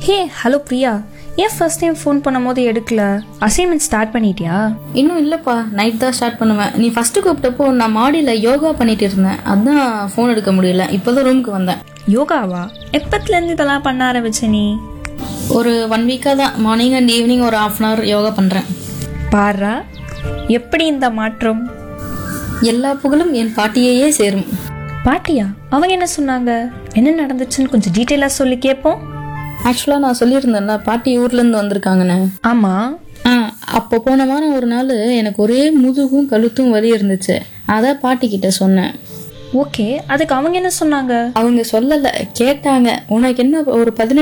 hey hello Priya ஏன் first time phone பண்ணும்போது எடுக்கல அசைன்மெண்ட் ஸ்டார்ட் பண்ணிட்டியா இன்னும் இல்லைப்பா நைட் தான் ஸ்டார்ட் பண்ணுவேன் நீ ஃபர்ஸ்ட் கூப்பிட்டப்போ நான் மாடியில் யோகா பண்ணிட்டு இருந்தேன் அதான் ஃபோன் எடுக்க முடியல இப்போதான் ரூமுக்கு வந்தேன் யோகாவா எப்பத்துலேருந்து இதெல்லாம் பண்ண ஆரம்பிச்ச நீ ஒரு ஒன் வீக்காக தான் மார்னிங் அண்ட் ஈவினிங் ஒரு ஹாஃப் அன் ஹவர் யோகா பண்ணுறேன் பாரா எப்படி இந்த மாற்றம் எல்லா புகழும் என் பாட்டியையே சேரும் பாட்டியா அவங்க என்ன சொன்னாங்க என்ன நடந்துச்சுன்னு கொஞ்சம் டீட்டெயிலாக சொல்லி கேட்போம் ஆக்சுவலாக நான் சொல்லியிருந்தேன்ல பாட்டி ஊர்லேருந்து வந்திருக்காங்கன்னு ஆமாம் ஆ அப்போ போன வாரம் ஒரு நாள் எனக்கு ஒரே முதுகும் கழுத்தும் வலி இருந்துச்சு அதான் பாட்டி கிட்ட சொன்னேன் ஓகே அதுக்கு அவங்க என்ன சொன்னாங்க அவங்க சொல்லலை கேட்டாங்க உனக்கு என்ன ஒரு பதினெட்டு